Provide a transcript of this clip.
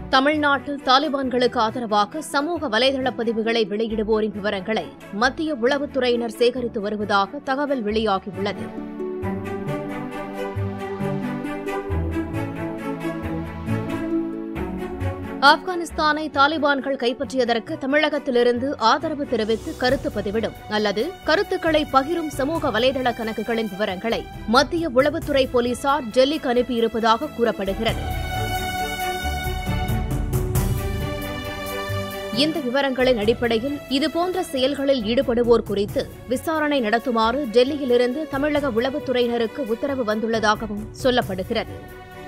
தமிழ்நாட்டில் தாலிபான்களுக்கு ஆதரவாக சமூக வலைதள பதிவுகளை வெளியிடுவோரின் விவரங்களை மத்திய உளவுத்துறையினர் சேகரித்து வருவதாக தகவல் வெளியாகியுள்ளது ஆப்கானிஸ்தானை தாலிபான்கள் கைப்பற்றியதற்கு தமிழகத்திலிருந்து ஆதரவு தெரிவித்து கருத்து பதிவிடும் அல்லது கருத்துக்களை பகிரும் சமூக வலைதள கணக்குகளின் விவரங்களை மத்திய உளவுத்துறை போலீசார் டெல்லிக்கு அனுப்பியிருப்பதாக கூறப்படுகிறது இந்த விவரங்களின் அடிப்படையில் இதுபோன்ற செயல்களில் ஈடுபடுவோர் குறித்து விசாரணை நடத்துமாறு டெல்லியிலிருந்து தமிழக உளவுத்துறையினருக்கு உத்தரவு வந்துள்ளதாகவும் சொல்லப்படுகிறது